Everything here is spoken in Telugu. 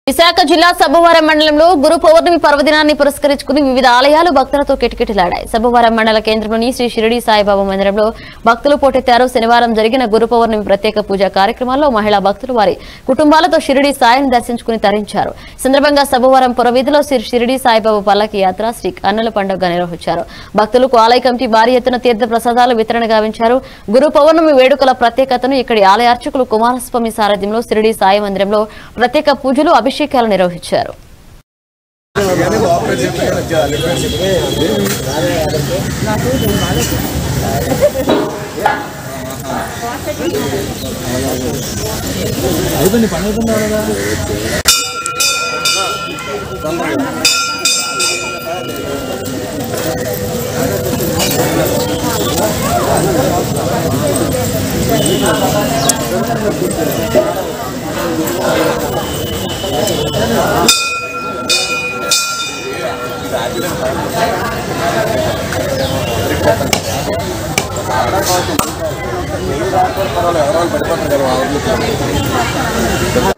విశాఖ జిల్లా సబ్బవరం మండలంలో గురు పౌర్ణమి పర్వదినాన్ని పురస్కరించుకుని వివిధ ఆలయాలు భక్తులతో కిటకిటలాడాయి సబ్బవరం మండల కేంద్రంలోని శ్రీ షిరిడి సాయిబాబా మందిరంలో భక్తులు పోటెత్తారు శనివారం జరిగిన గురు పౌర్ణమి ప్రత్యేక పూజా కార్యక్రమాల్లో మహిళా భక్తులు వారి కుటుంబాలతో షిరిడి సాయిని దర్శించుకుని తరించారు ఈ సందర్భంగా సబ్బవరం పురవీధిలో శ్రీ షిరిడి సాయిబాబా పల్లకి యాత్ర శ్రీ కన్నుల పండుగ నిర్వహించారు భక్తులకు ఆలయ కమిటీ భారీ ఎత్తున తీర్థ ప్రసాదాలు వితరణ గావించారు గురు పౌర్ణమి వేడుకల ప్రత్యేకతను ఇక్కడి ఆలయ అర్చకులు కుమారస్వామి సారథ్యంలో షిరిడి సాయి మందిరంలో ప్రత్యేక పూజలు అభిషేకాలు నిర్వహించారు అయిపోయింది పని అయిపోయిందా కదా పర్వాలేదు ఎవరో వాళ్ళు పడిపోతారు కదా వాళ్ళు